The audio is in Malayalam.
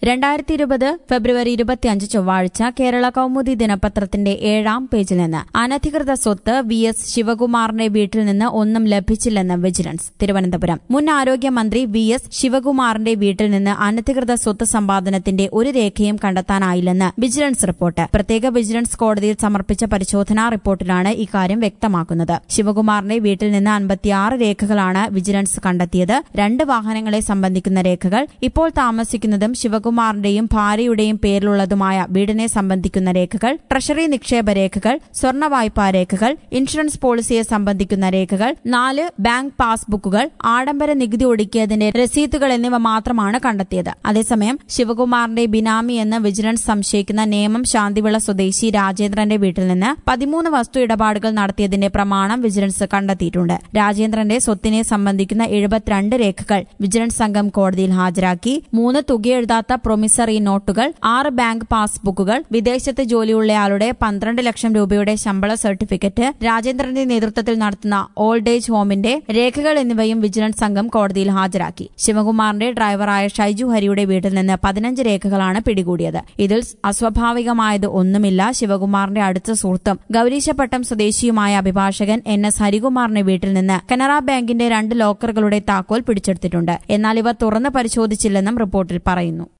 രണ്ടായിരത്തി ഇരുപത് ഫെബ്രുവരി ഇരുപത്തിയഞ്ച് ചൊവ്വാഴ്ച കേരള കൌമുദി ദിനപത്രത്തിന്റെ ഏഴാം പേജിൽ നിന്ന് അനധികൃത സ്വത്ത് വി എസ് ശിവകുമാറിന്റെ വീട്ടിൽ നിന്ന് ഒന്നും ലഭിച്ചില്ലെന്ന് വിജിലൻസ് തിരുവനന്തപുരം മുൻ ആരോഗ്യമന്ത്രി വി എസ് ശിവകുമാറിന്റെ വീട്ടിൽ നിന്ന് അനധികൃത സ്വത്ത് സമ്പാദനത്തിന്റെ ഒരു രേഖയും കണ്ടെത്താനായില്ലെന്ന് വിജിലൻസ് റിപ്പോർട്ട് പ്രത്യേക വിജിലൻസ് കോടതിയിൽ സമർപ്പിച്ച പരിശോധനാ റിപ്പോർട്ടിലാണ് ഇക്കാര്യം വ്യക്തമാക്കുന്നത് ശിവകുമാറിന്റെ വീട്ടിൽ നിന്ന് അൻപത്തിയാറ് രേഖകളാണ് വിജിലൻസ് കണ്ടെത്തിയത് രണ്ട് വാഹനങ്ങളെ സംബന്ധിക്കുന്ന രേഖകൾ ഇപ്പോൾ താമസിക്കുന്നതും ശിവകുമാറിന്റെയും ഭാര്യയുടെയും പേരിലുള്ളതുമായ വീടിനെ സംബന്ധിക്കുന്ന രേഖകൾ ട്രഷറി നിക്ഷേപ രേഖകൾ സ്വർണ്ണ വായ്പാ രേഖകൾ ഇൻഷുറൻസ് പോളിസിയെ സംബന്ധിക്കുന്ന രേഖകൾ നാല് ബാങ്ക് പാസ്ബുക്കുകൾ ആഡംബര നികുതി ഒടുക്കിയതിന്റെ രസീതുകൾ എന്നിവ മാത്രമാണ് കണ്ടെത്തിയത് അതേസമയം ശിവകുമാറിന്റെ ബിനാമി എന്ന് വിജിലൻസ് സംശയിക്കുന്ന നേമം ശാന്തിവിള സ്വദേശി രാജേന്ദ്രന്റെ വീട്ടിൽ നിന്ന് പതിമൂന്ന് വസ്തു ഇടപാടുകൾ നടത്തിയതിന്റെ പ്രമാണം വിജിലൻസ് കണ്ടെത്തിയിട്ടുണ്ട് രാജേന്ദ്രന്റെ സ്വത്തിനെ സംബന്ധിക്കുന്ന എഴുപത്തിരണ്ട് രേഖകൾ വിജിലൻസ് സംഘം കോടതിയിൽ ഹാജരാക്കി മൂന്ന് തുകയെഴുതാത്ത പ്രൊമിസറി നോട്ടുകൾ ആറ് ബാങ്ക് പാസ്ബുക്കുകൾ വിദേശത്ത് ജോലിയുള്ളയാളുടെ പന്ത്രണ്ട് ലക്ഷം രൂപയുടെ ശമ്പള സർട്ടിഫിക്കറ്റ് രാജേന്ദ്രന്റെ നേതൃത്വത്തിൽ നടത്തുന്ന ഓൾഡ് ഏജ് ഹോമിന്റെ രേഖകൾ എന്നിവയും വിജിലൻസ് സംഘം കോടതിയിൽ ഹാജരാക്കി ശിവകുമാറിന്റെ ഡ്രൈവറായ ഷൈജു ഹരിയുടെ വീട്ടിൽ നിന്ന് പതിനഞ്ച് രേഖകളാണ് പിടികൂടിയത് ഇതിൽ അസ്വാഭാവികമായത് ഒന്നുമില്ല ശിവകുമാറിന്റെ അടുത്ത സുഹൃത്തും ഗൌരീശപട്ടം സ്വദേശിയുമായ അഭിഭാഷകൻ എൻ എസ് ഹരികുമാറിന്റെ വീട്ടിൽ നിന്ന് കനറ ബാങ്കിന്റെ രണ്ട് ലോക്കറുകളുടെ താക്കോൽ പിടിച്ചെടുത്തിട്ടുണ്ട് എന്നാൽ ഇവ തുറന്ന് പരിശോധിച്ചില്ലെന്നും റിപ്പോർട്ടിൽ പറയുന്നു